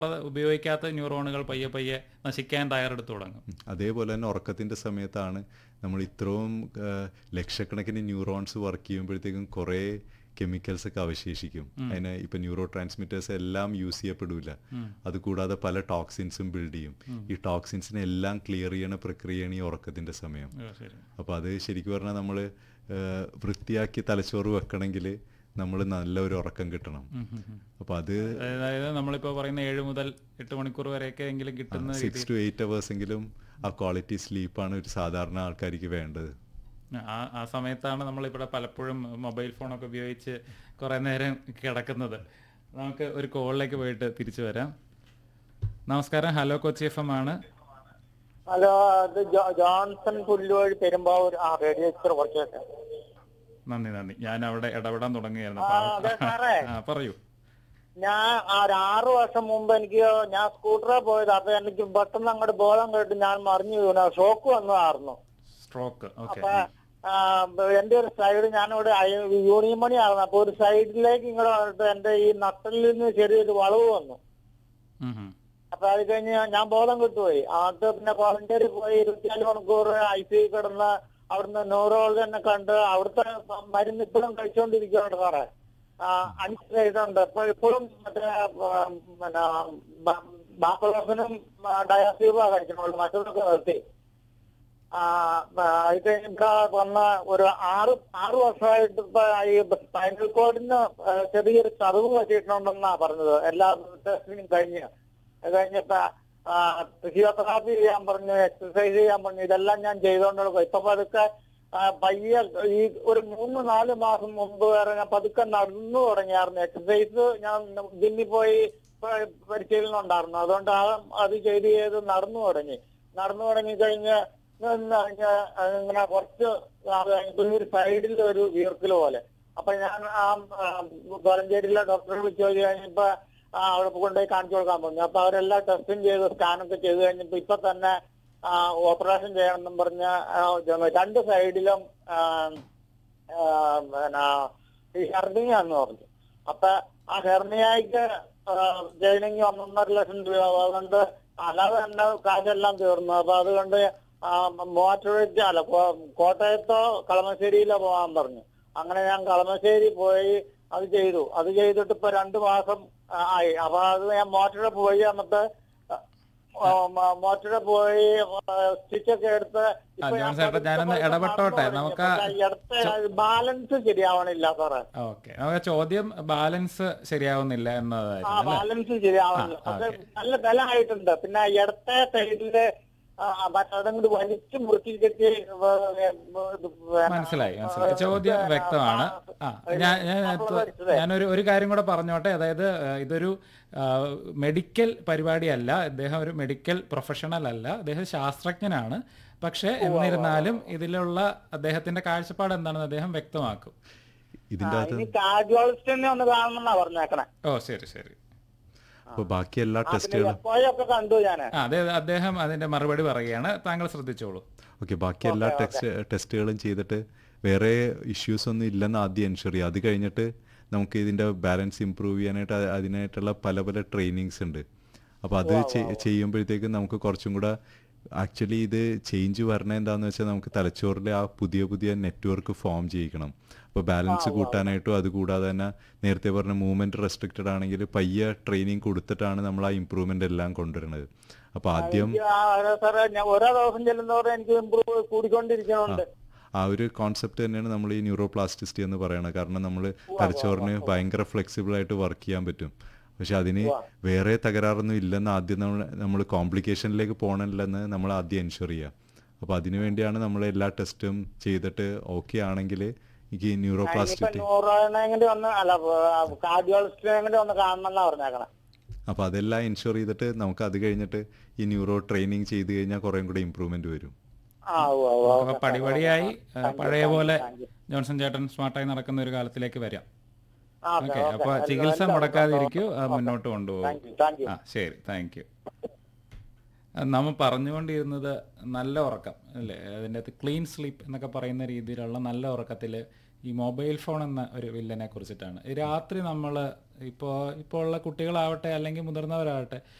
അത് ഉപയോഗിക്കാത്ത ന്യൂറോണുകൾ പയ്യെ പയ്യെ നശിക്കാൻ തയ്യാറെടുത്ത് തുടങ്ങും അതേപോലെ തന്നെ ഉറക്കത്തിൻ്റെ സമയത്താണ് നമ്മൾ ഇത്രയും ആ, ലക്ഷക്കണക്കിന് ന്യൂറോൺസ് വർക്ക് ചെയ്യുമ്പോഴത്തേക്കും കുറേ കെമിക്കൽസ് ഒക്കെ അവശേഷിക്കും അതിന് ഇപ്പം ന്യൂറോ ട്രാൻസ്മിറ്റേഴ്സ് എല്ലാം യൂസ് ചെയ്യപ്പെടില്ല അതുകൂടാതെ പല ടോക്സിൻസും ബിൽഡ് ചെയ്യും ഈ ടോക്സിൻസിനെ എല്ലാം ക്ലിയർ ചെയ്യണ പ്രക്രിയയാണ് ഈ ഉറക്കത്തിൻ്റെ സമയം ഓ, ശരി അപ്പോൾ അത് ശരിക്കും പറഞ്ഞാൽ നമ്മൾ വൃത്തിയാക്കി തലച്ചോറ് വെക്കണമെങ്കിൽ നമ്മൾ നല്ല ഒരു ഉറക്കം കിട്ടണം ഉം, ഉം, ഉം. അപ്പോൾ അത് അതായത് നമ്മളിപ്പോ പറയുന്ന ഏഴ് മുതൽ എട്ട് മണിക്കൂർ വരെയൊക്കെ എങ്കിലും കിട്ടുന്ന സിക്സ് ടു എയ്റ്റ് അവേഴ്സ് എങ്കിലും ആ ക്വാളിറ്റി സ്ലീപ്പാണ് ഒരു സാധാരണ ആൾക്കാർക്ക് വേണ്ടത് ആ ആ സമയത്താണ് നമ്മളിവിടെ പലപ്പോഴും മൊബൈൽ ഫോണൊക്കെ ഉപയോഗിച്ച് കുറെ നേരം കിടക്കുന്നത് നമുക്ക് ഒരു കോളിലേക്ക് പോയിട്ട് തിരിച്ചു വരാം നമസ്കാരം ഹലോ കൊച്ചി എഫ് എം ആണ് ഹലോ അത് ജോ- ജോൺസൺ പുല്ലുവഴി പെരുമ്പാവൂർ ആ റേഡിയോ ഇച്ചിരി കുറച്ചൊക്കെ നന്ദി നന്ദി ഞാൻ അവിടെ ഇടപെടാൻ തുടങ്ങുകയായിരുന്നു ആ, അപ്പൊ അതെ സാറേ. ആ പറയൂ ഞാൻ ആ ഒരു ആറ് വർഷം മുമ്പ് എനിക്ക് ഞാൻ സ്കൂട്ടറിൽ പോയത് അപ്പൊ എനിക്ക് പെട്ടെന്ന് അങ്ങോട്ട് ബോധം കേട്ട് ഞാൻ മറിഞ്ഞു വീണു ഷോക്ക് വന്നതായിരുന്നു സ്ട്രോക്ക് ഓക്കെ അപ്പൊ ആ, എന്റെ ഒരു സൈഡ് ഞാനിവിടെ അയ- യൂണിയൻ മണി ആയിരുന്നു അപ്പൊ ഒരു സൈഡിലേക്ക് ഇങ്ങോട്ട് വന്നിട്ട് എന്റെ ഈ നട്ടലിൽ നിന്ന് ചെറിയൊരു വളവ് വന്നു അപ്പൊ അത് കഴിഞ്ഞ് ഞാൻ ബോധം കിട്ടുപോയി അത് പിന്നെ കോളഞ്ചേരി പോയി ഇരുപത്തിനാല് മണിക്കൂർ ഐ സി കിടന്ന് അവിടുന്ന് ന്യൂറോളജിനെ കണ്ട് അവിടുത്തെ മരുന്ന് ഇപ്പോഴും കഴിച്ചുകൊണ്ടിരിക്കുകയാണ് സാറേ ആ, അഞ്ച് സൈഡുണ്ട് ഇപ്പൊ ഇപ്പോഴും മറ്റേ ആ, പിന്നെ ബാക്ലോസിനും ഡയാസീബ കഴിക്കണുള്ളൂ മറ്റൊന്നൊക്കെ നിർത്തി ആ, ആ, അത് കഴിഞ്ഞ് ഇവിടെ വന്ന ഒരു ആറ് ആറ് വർഷമായിട്ട് ഇപ്പൊ ഈ സ്പൈനൽ കോഡിന് ചെറിയൊരു ചതവ് പറ്റിയിട്ടുണ്ടെന്നാ പറഞ്ഞത് എല്ലാ ടെസ്റ്റിനും കഴിഞ്ഞ് അത് കഴിഞ്ഞപ്പോ ഫിസിയോതെറാപ്പി ചെയ്യാൻ പറഞ്ഞു എക്സസൈസ് ചെയ്യാൻ പറഞ്ഞു ഇതെല്ലാം ഞാൻ ചെയ്തുകൊണ്ടുള്ള ഇപ്പൊ പതുക്കെ ആ, പയ്യെ ഈ ഒരു മൂന്ന് നാല് മാസം മുമ്പ് വരെ ഞാൻ പതുക്കെ നടന്നു തുടങ്ങിയായിരുന്നു എക്സസൈസ് ഞാൻ ജിമ്മിൽ പോയി പ- പരിശീലനം ഉണ്ടായിരുന്നു അതുകൊണ്ട് ആ അത് ചെയ്ത് ചെയ്ത് നടന്നു തുടങ്ങി നടന്നു തുടങ്ങി കഴിഞ്ഞ് നിന്ന് കഴിഞ്ഞ് ഇങ്ങനെ കുറച്ച് നാൾ കഴിഞ്ഞപ്പോ ഒരു സൈഡിൽ ഒരു വീർക്കൽ പോലെ അപ്പൊ ഞാൻ ആ കോലഞ്ചേരിയിലെ ഡോക്ടറെ വിളിച്ചു ചോദിച്ചു കഴിഞ്ഞപ്പോ ആ, അവിടെ കൊണ്ടുപോയി കാണിച്ചു കൊടുക്കാൻ പറഞ്ഞു അപ്പൊ അവരെല്ലാം ടെസ്റ്റും ചെയ്ത് സ്കാനൊക്കെ ചെയ്ത് കഴിഞ്ഞപ്പോ ഇപ്പൊ തന്നെ ഓപ്പറേഷൻ ചെയ്യണമെന്നും പറഞ്ഞ് ആ, രണ്ട് സൈഡിലും ആ, ആ, പിന്നെ ഈ ഹെർണിയാന്ന് പറഞ്ഞു അപ്പൊ ആ ഹെർണിയായിക്ക് ജയിലിങ് ഒന്നൊന്നര ലക്ഷം രൂപ അതുകൊണ്ട് അല്ലാതെ തന്നെ കാശെല്ലാം തീർന്നു അപ്പൊ അതുകൊണ്ട് മൂവാറ്റുപുഴ അല്ല കോ- കോട്ടയത്തോ കളമശ്ശേരിയിലോ പോകാൻ പറഞ്ഞു അങ്ങനെ ഞാൻ കളമശ്ശേരി പോയി അത് ചെയ്തു അത് ചെയ്തിട്ട് ഇപ്പൊ രണ്ടു മാസം ആ, ആയി അപ്പൊ അത് ഞാൻ മോട്ടറ പോയി എന്നിട്ട് മോട്ടറ പോയി സ്റ്റിച്ചൊക്കെ എടുത്ത് ഇപ്പൊ ജോൺ ഞാൻ ചേട്ടാ, ഞാനൊന്ന് പതുക്കെ ഇടപെട്ടോട്ടെ. നടന്നു നമുക്ക് തുടങ്ങി. പക്ഷേ ഇടത്തെ ബാലൻസ് ശരിയാവണില്ല സാറേ ഓക്കെ നമുക്ക് ചോദ്യം ബാലൻസ് ശരിയാവുന്നില്ല ആ എന്നതായിരുന്നു അല്ലേ ബാലൻസ് ശരിയാവണില്ല ആ, പക്ഷെ ഓക്കേ. നല്ല ബലമായിട്ടുണ്ട് പിന്നെ ഇടത്തെ സൈഡില് അതങ്ങോട്ട് വലിച്ചു മുറുക്കി കെട്ടി മനസ്സിലായി മനസ്സിലായി ചോദ്യം വ്യക്തമാണ് ആ ഞാൻ ഞാൻ ഞാനൊരു ഒരു കാര്യം കൂടെ പറഞ്ഞോട്ടെ അതായത് ആ, ഇതൊരു ആ, മെഡിക്കൽ പരിപാടിയല്ല അദ്ദേഹം ഒരു മെഡിക്കൽ പ്രൊഫഷണൽ അല്ല അദ്ദേഹം ശാസ്ത്രജ്ഞനാണ് പക്ഷെ എന്നിരുന്നാലും ഇതിലുള്ള അദ്ദേഹത്തിന്റെ കാഴ്ചപ്പാട് എന്താണെന്ന് അദ്ദേഹം വ്യക്തമാക്കും ഇതിൻ്റെ അകത്ത് ഇനി കാർഡിയോളജിസ്റ്റിനെ ഒന്ന് കാണണം എന്നാ പറഞ്ഞേക്കണേ ഓ ശരി ശരി അപ്പോൾ ബാക്കി എല്ലാ ആ, പിന്നെ ടെസ്റ്റുകളും എപ്പോഴൊക്കെ കണ്ടു ഞാന് ആ അതെ അദ്ദേഹം അതിന്റെ മറുപടി പറയുകയാണ് താങ്കൾ ശ്രദ്ധിച്ചോളൂ ഓക്കെ ബാക്കി എല്ലാ ടെസ്റ്റ് ടെസ്റ്റുകളും ചെയ്തിട്ട് വേറെ ഇഷ്യൂസ് ഒന്നും ഇല്ലെന്ന് ആദ്യം എൻഷുർ ചെയ്യുക അത് കഴിഞ്ഞിട്ട് നമുക്ക് ഇതിൻ്റെ ബാലൻസ് ഇമ്പ്രൂവ് ചെയ്യാനായിട്ട് അ- അതിനായിട്ടുള്ള പല പല ട്രെയിനിങ്സ് ഉണ്ട് അപ്പോൾ അത് ചെയ്- ചെയ്യുമ്പോഴത്തേക്കും നമുക്ക് കുറച്ചും കൂടെ ആക്ച്വലി ഇത് ചേഞ്ച് വരണ എന്താണെന്ന് വെച്ചാൽ നമുക്ക് തലച്ചോറിലെ ആ പുതിയ പുതിയ നെറ്റ്വർക്ക് ഫോം ചെയ്യിക്കണം അപ്പോൾ ബാലൻസ് കൂട്ടാനായിട്ടും അതുകൂടാതെ തന്നെ നേരത്തെ പറഞ്ഞ മൂവ്മെൻറ്റ് റെസ്ട്രിക്റ്റഡ് ആണെങ്കിൽ പയ്യെ ട്രെയിനിങ് കൊടുത്തിട്ടാണ് നമ്മൾ ആ ഇമ്പ്രൂവ്മെൻ്റ് എല്ലാം കൊണ്ടുവരുന്നത് അപ്പോൾ ആദ്യം എനിക്ക് ആ, അതെ സാറേ ഞാൻ ഓരോ ദിവസം ചെല്ലുന്നവരെ എനിക്ക് ഇമ്പ്രൂവ് കൂടിക്കൊണ്ടിരിക്കുന്നുണ്ട് ആ ഒരു കോൺസെപ്റ്റ് തന്നെയാണ് നമ്മൾ ഈ ന്യൂറോപ്ലാസ്റ്റിസിറ്റി എന്ന് പറയുന്നത് കാരണം നമ്മൾ തലച്ചോറിന് ഭയങ്കര ഫ്ലെക്സിബിൾ ആയിട്ട് വർക്ക് ചെയ്യാൻ പറ്റും പക്ഷെ അതിന് വേറെ തകരാറൊന്നും ഇല്ലെന്ന് ആദ്യം നമ്മൾ നമ്മൾ കോംപ്ലിക്കേഷനിലേക്ക് പോകണില്ലെന്ന് നമ്മൾ ആദ്യം എൻഷുർ ചെയ്യുക അപ്പോൾ അതിനു വേണ്ടിയാണ് നമ്മൾ എല്ലാ ടെസ്റ്റും ചെയ്തിട്ട് ഓക്കെ ആണെങ്കിൽ എനിക്ക് ഇനിയിപ്പോ ന്യൂറോപ്ലാസ്റ്റിറ്റി നൂറോണെങ്കിലും ഒന്ന് അല്ല കാർഡിയോളജിസ്റ്റിനെ ഒന്ന് കാണണം എന്നാ പറഞ്ഞേക്കണേ അപ്പോൾ അതെല്ലാം എൻഷുർ ചെയ്തിട്ട് നമുക്ക് അത് കഴിഞ്ഞിട്ട് ഈ ന്യൂറോ ട്രെയിനിങ് ചെയ്ത് കഴിഞ്ഞാൽ കുറേം കൂടെ ഇമ്പ്രൂവ്മെന്റ് വരും ആ ഉവ്വ് ഉവ്വ് അപ്പൊ പടിപടിയായി ആ, പഴയ പോലെ ജോൺസൺ ചേട്ടൻ സ്മാർട്ടായി നടക്കുന്ന ഒരു കാലത്തിലേക്ക് വരാം ആ, ഓക്കെ, ഓക്കെ ഓക്കെ. അപ്പൊ ചികിത്സ മുടക്കാതിരിക്കൂ അത് മുന്നോട്ട് കൊണ്ടുപോകും താങ്ക് യു താങ്ക് യു ആ ശരി താങ്ക് യു നമ്മൾ പറഞ്ഞുകൊണ്ടിരുന്നത് നല്ല ഉറക്കം അല്ലേ അതിൻ്റെ അകത്ത് ക്ലീൻ സ്ലീപ്പ് എന്നൊക്കെ പറയുന്ന രീതിയിലുള്ള നല്ല ഉറക്കത്തിൽ ഈ മൊബൈൽ ഫോൺ എന്ന ഒരു വില്ലനെ കുറിച്ചിട്ടാണ് ഈ രാത്രി നമ്മൾ ഇപ്പോൾ ഇപ്പോൾ ഉള്ള കുട്ടികളാവട്ടെ അല്ലെങ്കിൽ മുതിർന്നവരാവട്ടെ